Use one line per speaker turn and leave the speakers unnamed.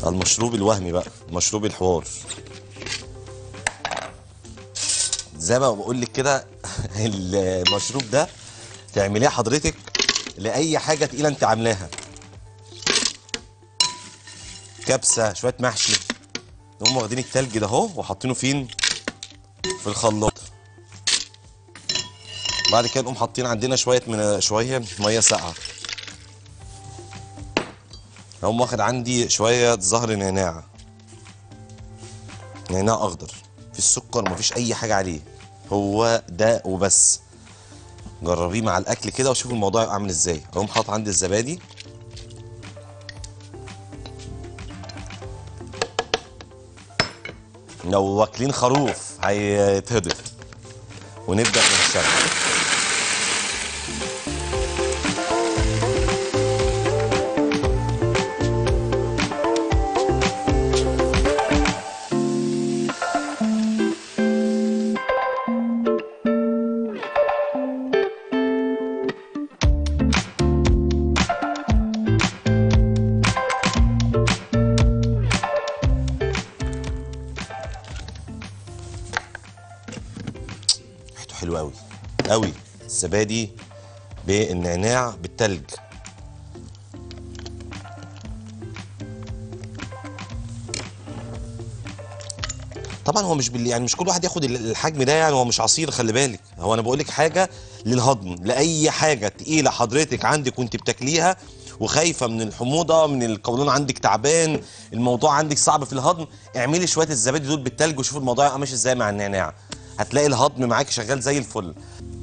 المشروب الوهمي بقى مشروب الحوار زي ما بقول لك كده المشروب ده تعمليه حضرتك لاي حاجه تقيله انت عاملاها كبسه شويه محشي نقوم واخدين التلج ده اهو وحاطينه فين في الخلاط بعد كده نقوم حاطين عندنا شويه من شويه ميه ساقعه اقوم واخد عندي شويه زهر نعناع نعناع اخضر في السكر مفيش اي حاجه عليه هو ده وبس جربيه مع الاكل كده وشوف الموضوع يبقى عامل ازاي اقوم حاطط عندي الزبادي لو واكلين خروف هيتهضف ونبدا نشتغل ريحته حلوه قوي قوي الزبادي بالنعناع بالتلج طبعا هو مش بال... يعني مش كل واحد ياخد ال- الحجم ده يعني هو مش عصير خلي بالك هو انا بقول لك حاجه للهضم لاي حاجه تقيله حضرتك عندك وانت بتاكليها وخايفه من الحموضه من القولون عندك تعبان الموضوع عندك صعب في الهضم اعملي شويه الزبادي دول بالتلج وشوف الموضوع يبقى ماشي ازاي مع النعناع هتلاقي الهضم معاك شغال زي الفل